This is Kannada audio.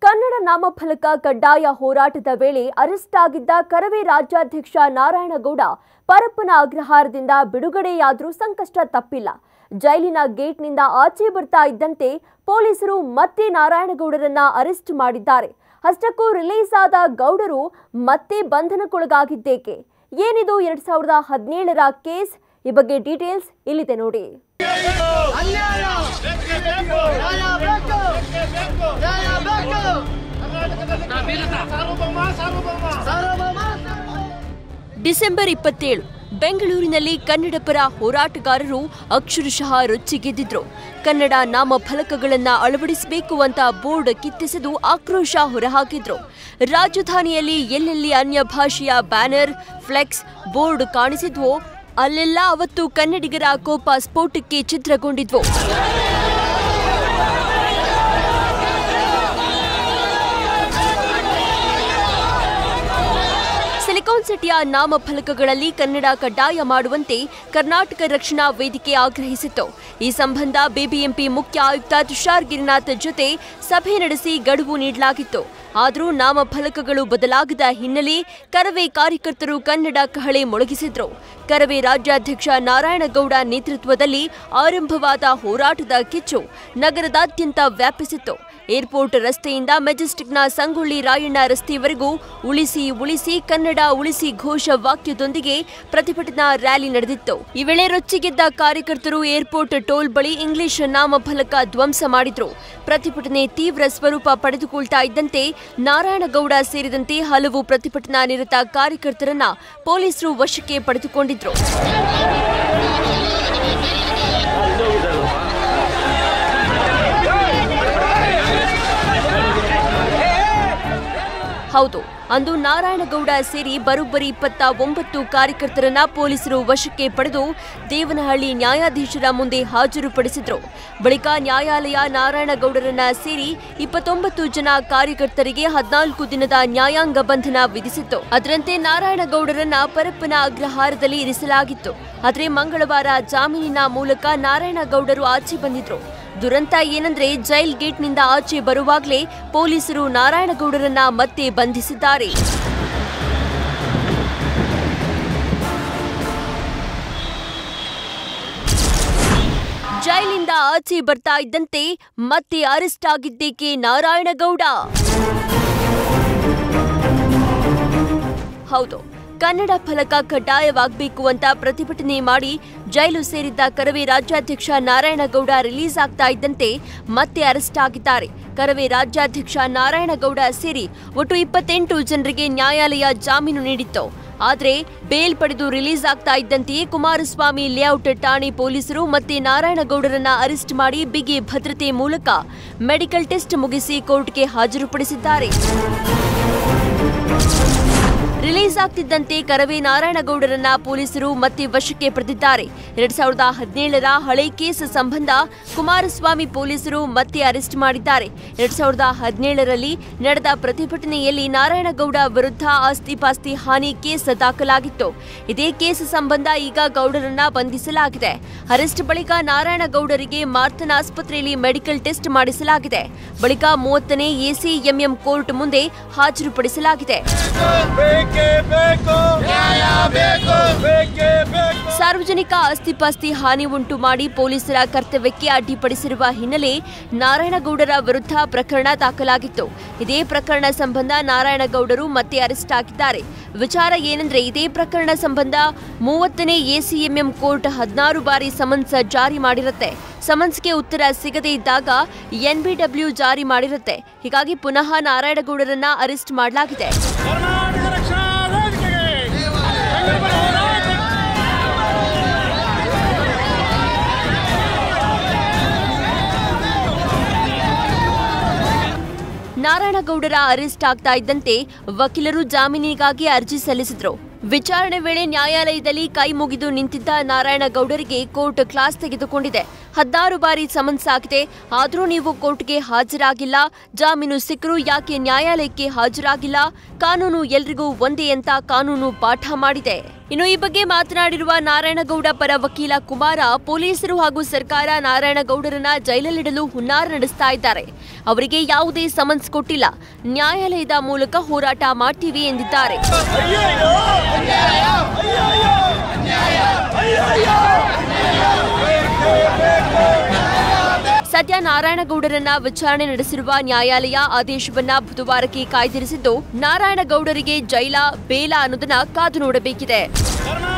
ಕನ್ನಡ ನಾಮಫಲಕ ಕಡ್ಡಾಯ ಹೋರಾಟದ ವೇಳೆ ಅರೆಸ್ಟ್ ಆಗಿದ್ದ ಕರವೇ ರಾಜ್ಯಾಧ್ಯಕ್ಷ ನಾರಾಯಣಗೌಡ ಪರಪ್ಪನ ಅಗ್ರಹಾರದಿಂದ ಬಿಡುಗಡೆಯಾದರೂ ಸಂಕಷ್ಟ ತಪ್ಪಿಲ್ಲ ಜೈಲಿನ ಗೇಟ್ನಿಂದ ಆಚೆ ಬರ್ತಾ ಇದ್ದಂತೆ ಪೊಲೀಸರು ಮತ್ತೆ ನಾರಾಯಣಗೌಡರನ್ನ ಅರೆಸ್ಟ್ ಮಾಡಿದ್ದಾರೆ ಅಷ್ಟಕ್ಕೂ ರಿಲೀಸ್ ಆದ ಗೌಡರು ಮತ್ತೆ ಬಂಧನಕ್ಕೊಳಗಾಗಿದ್ದೇಕೆ ಏನಿದು ಎರಡ್ ಸಾವಿರದ ಹದಿನೇಳರ ಕೇಸ್ ಈ ಬಗ್ಗೆ ಡೀಟೇಲ್ಸ್ ಇಲ್ಲಿದೆ ನೋಡಿ ಅನ್ಯಾಯ ನ್ಯಾಯ ಬೇಕು ನ್ಯಾಯ ಬೇಕು ಸಾರ್ವಭೌಮ ಸಾರ್ವಭೌಮ ಡಿಸೆಂಬರ್ ಇಪ್ಪತ್ತೇಳು ಬೆಂಗಳೂರಿನಲ್ಲಿ ಕನ್ನಡ ಪರ ಹೋರಾಟಗಾರರು ಅಕ್ಷರಶಃ ರೊಚ್ಚಿಗೆದ್ದಿದ್ರು ಕನ್ನಡ ನಾಮಫಲಕಗಳನ್ನ ಅಳವಡಿಸಬೇಕು ಅಂತ ಬೋರ್ಡ್ ಕಿತ್ತೆಸೆದು ಆಕ್ರೋಶ ಹೊರಹಾಕಿದ್ರು ರಾಜಧಾನಿಯಲ್ಲಿ ಎಲ್ಲೆಲ್ಲಿ ಅನ್ಯ ಭಾಷೆಯ ಬ್ಯಾನರ್ ಫ್ಲೆಕ್ಸ್ ಬೋರ್ಡ್ ಕಾಣಿಸಿದ್ವೋ ಅಲ್ಲೆಲ್ಲ ಅವತ್ತು ಕನ್ನಡಿಗರ ಕೋಪ ಸ್ಫೋಟಕ್ಕೆ ಚಿತ್ರಗೊಂಡಿದ್ವು ಸಿಲಿಕಾನ್ ಸಿಟಿಯ ನಾಮಫಲಕಗಳಲ್ಲಿ ಕನ್ನಡ ಕಡ್ಡಾಯ ಮಾಡುವಂತೆ ಕರ್ನಾಟಕ ರಕ್ಷಣಾ ವೇದಿಕೆ ಆಗ್ರಹಿಸಿತ್ತು ಈ ಸಂಬಂಧ ಬಿಬಿಎಂಪಿ ಮುಖ್ಯ ಆಯುಕ್ತ ತುಷಾರ್ ಗಿರಿನಾಥ್ ಜೊತೆ ಸಭೆ ನಡೆಸಿ ಗಡುವು ನೀಡಲಾಗಿತ್ತು ಆದರೂ ನಾಮಫಲಕಗಳು ಬದಲಾಗದ ಹಿನ್ನೆಲೆ ಕರವೇ ಕಾರ್ಯಕರ್ತರು ಕನ್ನಡ ಕಹಳೆ ಮೊಳಗಿಸಿದ್ರು ಕರವೇ ರಾಜ್ಯಾಧ್ಯಕ್ಷ ನಾರಾಯಣಗೌಡ ನೇತೃತ್ವದಲ್ಲಿ ಆರಂಭವಾದ ಹೋರಾಟದ ಕಿಚ್ಚು ನಗರದಾದ್ಯಂತ ವ್ಯಾಪಿಸಿತ್ತು ಏರ್ಪೋರ್ಟ್ ರಸ್ತೆಯಿಂದ ಮೆಜೆಸ್ಟಿಕ್ನ ಸಂಗೊಳ್ಳಿ ರಾಯಣ್ಣ ರಸ್ತೆಯವರೆಗೂ ಉಳಿಸಿ ಉಳಿಸಿ ಕನ್ನಡ ಉಳಿಸಿ ಘೋಷ ವಾಕ್ಯದೊಂದಿಗೆ ಪ್ರತಿಭಟನಾ ರ್ಯಾಲಿ ನಡೆದಿತ್ತು ಈ ವೇಳೆ ರೊಚ್ಚಿಗೆದ್ದ ಕಾರ್ಯಕರ್ತರು ಏರ್ಪೋರ್ಟ್ ಟೋಲ್ ಬಳಿ ಇಂಗ್ಲಿಷ್ ನಾಮಫಲಕ ಧ್ವಂಸ ಮಾಡಿದ್ರು ಪ್ರತಿಭಟನೆ ತೀವ್ರ ಸ್ವರೂಪ ಪಡೆದುಕೊಳ್ತಾ ಇದ್ದಂತೆ ನಾರಾಯಣಗೌಡ ಸೇರಿದಂತೆ ಹಲವು ಪ್ರತಿಭಟನಾ ನಿರತ ಕಾರ್ಯಕರ್ತರನ್ನ ಪೊಲೀಸರು ವಶಕ್ಕೆ ಪಡೆದುಕೊಂಡಿದ್ರು ಹೌದು ಅಂದು ನಾರಾಯಣಗೌಡ ಸೇರಿ ಬರೋಬ್ಬರಿ ಇಪ್ಪತ್ತ ಒಂಬತ್ತು ಕಾರ್ಯಕರ್ತರನ್ನ ಪೊಲೀಸರು ವಶಕ್ಕೆ ಪಡೆದು ದೇವನಹಳ್ಳಿ ನ್ಯಾಯಾಧೀಶರ ಮುಂದೆ ಹಾಜರುಪಡಿಸಿದ್ರು ಬಳಿಕ ನ್ಯಾಯಾಲಯ ನಾರಾಯಣಗೌಡರನ್ನ ಸೇರಿ ಇಪ್ಪತ್ತೊಂಬತ್ತು ಜನ ಕಾರ್ಯಕರ್ತರಿಗೆ ಹದಿನಾಲ್ಕು ದಿನದ ನ್ಯಾಯಾಂಗ ಬಂಧನ ವಿಧಿಸಿತ್ತು ಅದರಂತೆ ನಾರಾಯಣಗೌಡರನ್ನ ಪರಪ್ಪನ ಅಗ್ರಹಾರದಲ್ಲಿ ಇರಿಸಲಾಗಿತ್ತು ಆದರೆ ಮಂಗಳವಾರ ಜಾಮೀನಿನ ಮೂಲಕ ನಾರಾಯಣಗೌಡರು ಆಚೆ ಬಂದಿದ್ರು ದುರಂತ ಏನಂದ್ರೆ ಜೈಲ್ ಗೇಟ್ನಿಂದ ಆಚೆ ಬರುವಾಗಲೇ ಪೊಲೀಸರು ನಾರಾಯಣಗೌಡರನ್ನ ಮತ್ತೆ ಬಂಧಿಸಿದ್ದಾರೆ ಜೈಲಿಂದ ಆಚೆ ಬರ್ತಾ ಇದ್ದಂತೆ ಮತ್ತೆ ಅರೆಸ್ಟ್ ಆಗಿದ್ದೇಕೆ ನಾರಾಯಣಗೌಡ ಹೌದು ಕನ್ನಡ ಫಲಕ ಕಡ್ಡಾಯವಾಗಬೇಕು ಅಂತ ಪ್ರತಿಭಟನೆ ಮಾಡಿ ಜೈಲು ಸೇರಿದ್ದ ಕರವೇ ರಾಜ್ಯಾಧ್ಯಕ್ಷ ನಾರಾಯಣಗೌಡ ರಿಲೀಸ್ ಆಗ್ತಾ ಇದ್ದಂತೆ ಮತ್ತೆ ಅರೆಸ್ಟ್ ಆಗಿದ್ದಾರೆ ಕರವೇ ರಾಜ್ಯಾಧ್ಯಕ್ಷ ನಾರಾಯಣಗೌಡ ಸೇರಿ ಒಟ್ಟು ಇಪ್ಪತ್ತೆಂಟು ಜನರಿಗೆ ನ್ಯಾಯಾಲಯ ಜಾಮೀನು ನೀಡಿತ್ತು ಆದ್ರೆ ಬೇಲ್ ಪಡೆದು ರಿಲೀಸ್ ಆಗ್ತಾ ಇದ್ದಂತೆಯೇ ಕುಮಾರಸ್ವಾಮಿ ಲೇಔಟ್ ಠಾಣೆ ಪೊಲೀಸರು ಮತ್ತೆ ನಾರಾಯಣಗೌಡರನ್ನ ಅರೆಸ್ಟ್ ಮಾಡಿ ಬಿಗಿ ಭದ್ರತೆ ಮೂಲಕ ಮೆಡಿಕಲ್ ಟೆಸ್ಟ್ ಮುಗಿಸಿ ಕೋರ್ಟ್ಗೆ ಹಾಜರುಪಡಿಸಿದ್ದಾರೆ ರಿಲೀಸ್ ಆಗ್ತಿದ್ದಂತೆ ಕರವೇ ನಾರಾಯಣಗೌಡರನ್ನ ಪೊಲೀಸರು ಮತ್ತೆ ವಶಕ್ಕೆ ಪಡೆದಿದ್ದಾರೆ ಎರಡ್ ಸಾವಿರದ ಹದಿನೇಳರ ಹಳೆ ಕೇಸ್ ಸಂಬಂಧ ಕುಮಾರಸ್ವಾಮಿ ಪೊಲೀಸರು ಮತ್ತೆ ಅರೆಸ್ಟ್ ಮಾಡಿದ್ದಾರೆ ಎರಡ್ ಸಾವಿರದ ಹದಿನೇಳರಲ್ಲಿ ನಡೆದ ಪ್ರತಿಭಟನೆಯಲ್ಲಿ ನಾರಾಯಣಗೌಡ ವಿರುದ್ಧ ಆಸ್ತಿ ಪಾಸ್ತಿ ಹಾನಿ ಕೇಸ್ ದಾಖಲಾಗಿತ್ತು ಇದೇ ಕೇಸ್ ಸಂಬಂಧ ಈಗ ಗೌಡರನ್ನ ಬಂಧಿಸಲಾಗಿದೆ ಅರೆಸ್ಟ್ ಬಳಿಕ ನಾರಾಯಣಗೌಡರಿಗೆ ಮಾರ್ತನ್ ಆಸ್ಪತ್ರೆಯಲ್ಲಿ ಮೆಡಿಕಲ್ ಟೆಸ್ಟ್ ಮಾಡಿಸಲಾಗಿದೆ ಬಳಿಕ ಮೂವತ್ತನೇ ಎಸಿಎಂಎಂ ಕೋರ್ಟ್ ಮುಂದೆ ಹಾಜರುಪಡಿಸಲಾಗಿದೆ ಬೇಕೇ ಬೇಕು ನ್ಯಾಯ ಬೇಕು ಬೇಕೇ ಬೇಕು ಸಾರ್ವಜನಿಕ ಆಸ್ತಿಪಾಸ್ತಿ ಹಾನಿ ಉಂಟು ಮಾಡಿ ಪೊಲೀಸರ ಕರ್ತವ್ಯಕ್ಕೆ ಅಡ್ಡಿಪಡಿಸಿರುವ ಹಿನ್ನೆಲೆ ನಾರಾಯಣಗೌಡರ ವಿರುದ್ಧ ಪ್ರಕರಣ ದಾಖಲಾಗಿತ್ತು ಇದೇ ಪ್ರಕರಣ ಸಂಬಂಧ ನಾರಾಯಣಗೌಡರು ಮತ್ತೆ ಅರೆಸ್ಟ್ ಆಗಿದ್ದಾರೆ ವಿಚಾರ ಏನಂದ್ರೆ ಇದೇ ಪ್ರಕರಣ ಸಂಬಂಧ ಮೂವತ್ತನೇ ಎಸಿಎಂಎಂ ಕೋರ್ಟ್ ಹದಿನಾರು ಬಾರಿ ಸಮನ್ಸ್ ಜಾರಿ ಮಾಡಿರುತ್ತೆ ಸಮನ್ಸ್ಗೆ ಉತ್ತರ ಸಿಗದೇ ಇದ್ದಾಗ ಎನ್ಬಿಡಬ್ಲ್ಯೂ ಜಾರಿ ಮಾಡಿರುತ್ತೆ ಹೀಗಾಗಿ ಪುನಃ ನಾರಾಯಣಗೌಡರನ್ನ ಅರೆಸ್ಟ್ ಮಾಡಲಾಗಿದೆ ಕರ್ನಾಟಕ ರಕ್ಷಣಾ ವೇದಿಕೆಗೆ ಕನ್ನಡ ಹೋರಾಟ ನಾರಾಯಣಗೌಡರ ಅರೆಸ್ಟ್ ಆಗ್ತಾ ಇದ್ದಂತೆ ವಕೀಲರು ಜಾಮೀನಿಗಾಗಿ ಅರ್ಜಿ ಸಲ್ಲಿಸಿದ್ರು ವಿಚಾರಣೆ ವೇಳೆ ನ್ಯಾಯಾಲಯದಲ್ಲಿ ಕೈ ಮುಗಿದು ನಿಂತಿದ್ದ ನಾರಾಯಣಗೌಡರಿಗೆ ಕೋರ್ಟ್ ಕ್ಲಾಸ್ ತೆಗೆದುಕೊಂಡಿದೆ ಹದಿನಾರು ಬಾರಿ ಸಮನ್ಸ್ ಆಗಿದೆ ಆದರೂ ನೀವು ಕೋರ್ಟ್ಗೆ ಹಾಜರಾಗಿಲ್ಲ ಜಾಮೀನು ಸಿಕ್ಕರೂ ಯಾಕೆ ನ್ಯಾಯಾಲಯಕ್ಕೆ ಹಾಜರಾಗಿಲ್ಲ ಕಾನೂನು ಎಲ್ರಿಗೂ ಒಂದೇ ಅಂತ ಕಾನೂನು ಪಾಠ ಮಾಡಿದೆ ಇನ್ನು ಈ ಬಗ್ಗೆ ಮಾತನಾಡಿರುವ ನಾರಾಯಣಗೌಡ ಪರ ವಕೀಲ ಕುಮಾರ ಪೊಲೀಸರು ಹಾಗೂ ಸರ್ಕಾರ ನಾರಾಯಣಗೌಡರನ್ನ ಜೈಲಲ್ಲಿಡಲು ಹುನ್ನಾರ ನಡೆಸ್ತಾ ಇದ್ದಾರೆ ಅವರಿಗೆ ಯಾವುದೇ ಸಮನ್ಸ್ ಕೊಟ್ಟಿಲ್ಲ ನ್ಯಾಯಾಲಯದ ಮೂಲಕ ಹೋರಾಟ ಮಾಡ್ತೀವಿ ಎಂದಿದ್ದಾರೆ ಅಯ್ಯಯ್ಯೋ ಅಯ್ಯಯ್ಯೋ ಅಯ್ಯಯ್ಯೋ ಸದ್ಯ ನಾರಾಯಣಗೌಡರನ್ನ ವಿಚಾರಣೆ ನಡೆಸಿರುವ ನ್ಯಾಯಾಲಯ ಆದೇಶವನ್ನ ಬುಧವಾರಕ್ಕೆ ಕಾಯ್ದಿರಿಸಿದ್ದು ನಾರಾಯಣಗೌಡರಿಗೆ ಜೈಲ ಬೇಲ ಅನ್ನೋದನ್ನ ಕಾದು ನೋಡಬೇಕಿದೆ ಕರ್ನಾಟಕ